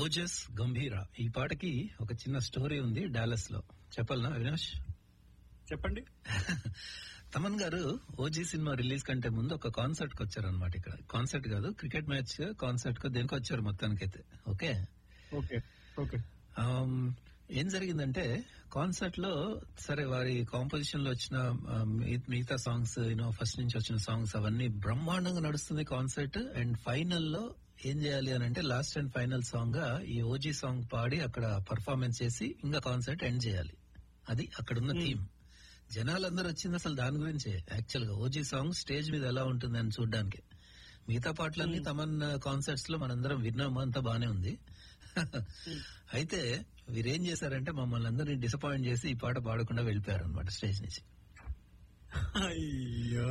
ఓజస్ గంభీర ఈ పాటకి ఒక చిన్న స్టోరీ ఉంది డాలస్ లో చెప్పాలనా అవినాష్ చెప్పండి తమన్ గారు ఓజీ సినిమా రిలీజ్ కంటే ముందు ఒక కాన్సర్ట్ కి వచ్చారనమాట ఇక్కడ కాన్సర్ట్ కాదు క్రికెట్ మ్యాచ్ కాన్సర్ట్ కు దేనికి వచ్చారు మొత్తానికైతే ఓకే ఓకే ఓకే ఆమ్, ఏం జరిగిందంటే కాన్సర్ట్ లో సరే వారి కాంపోజిషన్ లో వచ్చిన ఆ, మిగ- మిగతా సాంగ్స్ యూనో ఫస్ట్ నుంచి వచ్చిన సాంగ్స్ అవన్నీ బ్రహ్మాండంగా నడుస్తుంది కాన్సర్ట్ అండ్ ఫైనల్ లో ఏం చేయాలి అని అంటే లాస్ట్ అండ్ ఫైనల్ సాంగ్ గా ఈ ఓజీ సాంగ్ పాడి అక్కడ పర్ఫార్మెన్స్ చేసి ఇంకా కాన్సర్ట్ ఎండ్ చేయాలి అది అక్కడ ఉన్న థీమ్ జనాలందరూ వచ్చింది అసలు దాని గురించే యాక్చువల్ గా ఓజీ సాంగ్ స్టేజ్ మీద ఎలా ఉంటుంది అని చూడడానికి మిగతా పాటలన్నీ తమన్ కాన్సర్ట్స్ లో మనందరం విన్నాము అంతా బానే ఉంది అయితే వీరేం చేశారంటే మమ్మల్ని అందరినీ డిసప్పాయింట్ చేసి ఈ పాట పాడకుండా వెళ్ళిపోయారు అనమాట స్టేజ్ నుంచి అయ్యో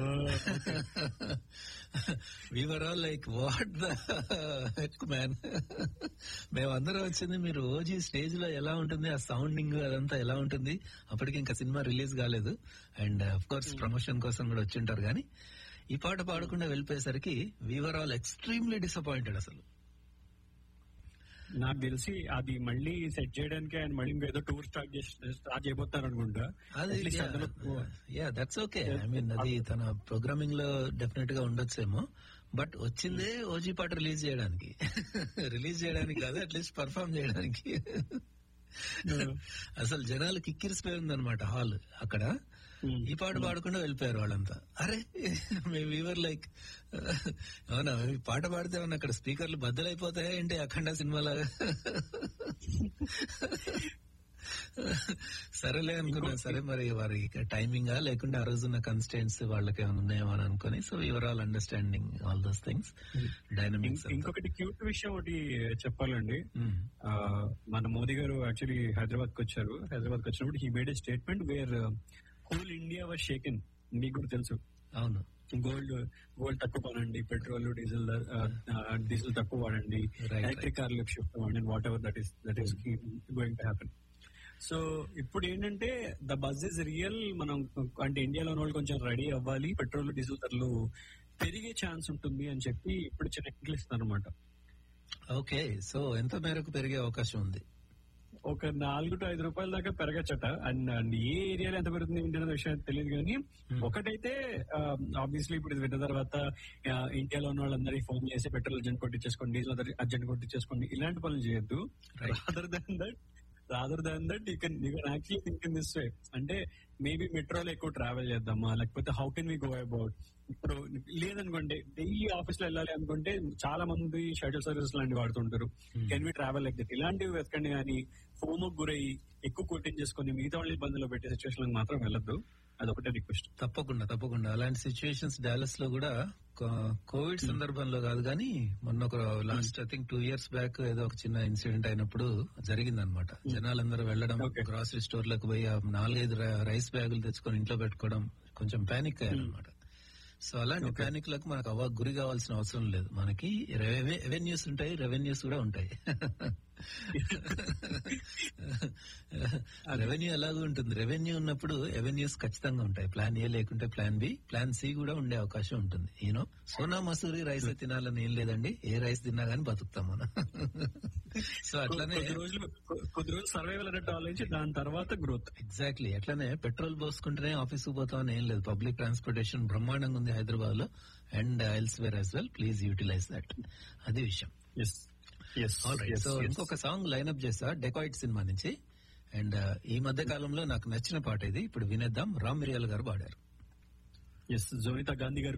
we're all like what the heck man మేమందరం వచ్చింది మీరు ఓజీ స్టేజ్ లో ఎలా ఉంటుంది ఆ సౌండింగ్ అదంతా ఎలా ఉంటుంది అప్పటికి ఇంకా సినిమా రిలీజ్ కాలేదు అండ్ అఫ్ కోర్స్ ప్రమోషన్ కోసం కూడా వచ్చింటారు కానీ ఈ పాట పాడకుండా వెళ్ళిపోయేసరికి వీఆర్ ఆల్ ఎక్స్ట్రీమ్లీ డిసప్పాయింటెడ్ అసలు నాకు తెలిసి అది మళ్ళీ సెట్ చేయడానికి ఆయన మళ్ళీ ఇంకేదో టూర్ స్టార్ట్ చేసి స్టార్ట్ చేయబోతారు అనుకుంటా అది At least అందులో yeah that's okay I mean అది తన ప్రోగ్రామింగ్ లో డెఫినెట్ గా ఉండొచ్చేమో బట్ వచ్చిందే ఓజీ పాట రిలీజ్ చేయడానికి రిలీజ్ చేయడానికి కాదు అట్లీస్ట్ పర్ఫామ్ చేయడానికి అసలు జనాలు కిక్కిరిసిపోయింది అనమాట హాల్ అక్కడ Hmm. ఈ పాట పాడకుండా వెళ్ళిపోయారు వాళ్ళంతా అరే మేము వీవర్ లైక్ అవునా ఈ పాట పాడితే ఏమన్నా అక్కడ స్పీకర్లు బద్దలైపోతాయా ఏంటి అఖండ సినిమాలాగా సరేలే అనుకున్నా సరే మరి వారి టైమింగ్ లేకుంటే ఆ రోజున్న కన్స్టెంట్స్ వాళ్ళకి ఏమైనా ఉన్నాయేమో అని అనుకుని so your all understanding all those things dynamics ఇం- ఇంకొకటి క్యూట్ విషయం ఒకటి చెప్పాలండి ఆ, మన మోదీ గారు యాక్చువల్లీ హైదరాబాద్ కి వచ్చారు హైదరాబాద్ కి వచ్చినప్పుడు he made a statement where whole India was shaken మీకు కూడా తెలుసు అవును గోల్డ్ గోల్డ్ తక్కువ కొనండి పెట్రోల్ డీజిల్ డీజిల్ తక్కువ వాడండి Right, ఎలక్ట్రిక్ కార్లు షిఫ్ట్ అవ్వండి whatever that is that is going to happen so ఇప్పుడు ఏంటంటే ద బజ్ ఇస్ రియల్ మనం అంటే ఇండియాలో ఉన్న వాళ్ళు కొంచెం రెడీ అవ్వాలి పెట్రోల్ డీజిల్ ధరలు పెరిగే ఛాన్స్ ఉంటుంది అని చెప్పి ఇప్పుడు చిన్న ఎంట్లు ఇస్తున్నారు అనమాట ఓకే సో ఎంత మేరకు పెరిగే అవకాశం ఉంది ఒక నాలుగు టు ఐదు రూపాయల దాకా పెరగచ్చట అండ్ అండ్ ఏ ఏరియాలో ఎంత పెరుగుతుంది ఏంటి అనే విషయం తెలియదు కానీ ఒకటైతే ఆబ్వియస్లీ ఇప్పుడు ఇది విన్న తర్వాత ఆ, ఇండియాలో ఉన్న వాళ్ళందరికీ ఫోన్ చేసి పెట్రోల్ అర్జెంట్ కొట్టించేసుకోండి డీజిల్ అర్జెంట్ కొట్టించేసుకోండి ఇలాంటి పనులు చేయొద్దు Right. Rather than that rather than that you can you can actually think in this way అంటే మేబీ మెట్రోలో ఎక్కువ ట్రావెల్ చేద్దామా లేకపోతే how can we go about ఇప్పుడు లేదనుకోండి డైలీ ఆఫీస్ లో వెళ్ళాలి అనుకుంటే చాలా మంది షటిల్ సర్వీస్ లాంటివి వాడుతుంటారు can we travel like that ఇలాంటివి వెతకండి కానీ ఫోన్ గురయ్యి ఎక్కువ కొట్టించేసుకొని మిగతా వాళ్ళ ఇబ్బందులు పెట్టే సిచ్యువేషన్ మాత్రం వెళ్ళొద్దు అదొకటే రిక్వెస్ట్ తప్పకుండా తప్పకుండా అలాంటి సిచ్యువేషన్స్ డాలస్ లో కూడా కో- కోవిడ్ సందర్భంలో కాదు కానీ మొన్న ఒక last I think two years back ఏదో ఒక చిన్న ఇన్సిడెంట్ అయినప్పుడు జరిగిందనమాట జనాలందరూ వెళ్ళడం Okay. గ్రాసరీ స్టోర్లకు పోయి ఆ నాలుగైదు ర- రైస్ బ్యాగులు తెచ్చుకొని ఇంట్లో పెట్టుకోవడం కొంచెం పానిక్ అయ్యారనమాట సో అలాంటి పానిక్ లకు మనకు అవ్వ గురి కావాల్సిన అవసరం లేదు మనకి రెవెన్యూస్ ఉంటాయి రెవెన్యూస్ కూడా ఉంటాయి రెవెన్యూ ఎలాగో ఉంటుంది రెవెన్యూ ఉన్నప్పుడు రెవెన్యూస్ ఖచ్చితంగా ఉంటాయి ప్లాన్ ఏ లేకుంటే ప్లాన్ బి ప్లాన్ సి కూడా ఉండే అవకాశం ఉంటుంది యూనో సోనా మసూరి రైస్ తినాలని ఏం లేదండి ఏ రైస్ తిన్నా గానీ బతుకుతాం మనం సో అట్లానే కొద్ది రోజులు కొ- కొద్ది రోజులు సర్వైవల్ అన్నట్టు ఆలోచించి దాని తర్వాత గ్రోత్ ఎగ్జాక్ట్లీ అట్లానే పెట్రోల్ పోసుకుంటేనే ఆఫీస్ పోతాం అని ఏం లేదు పబ్లిక్ ట్రాన్స్పోర్టేషన్ బ్రహ్మాండంగా ఉంది హైదరాబాద్ లో and elsewhere as well please utilise that అది విషయం ఎస్ ఎస్ సో ఇంకొక సాంగ్ లైన్అప్ చేసా డెకాయిట్ సినిమా నుంచి అండ్ ఈ మధ్య కాలంలో నాకు నచ్చిన పాట ఇది ఇప్పుడు వినేద్దాం రామ్ మిరియాల్ గారు పాడారు ఎస్ జోనితా గాంధీ గారు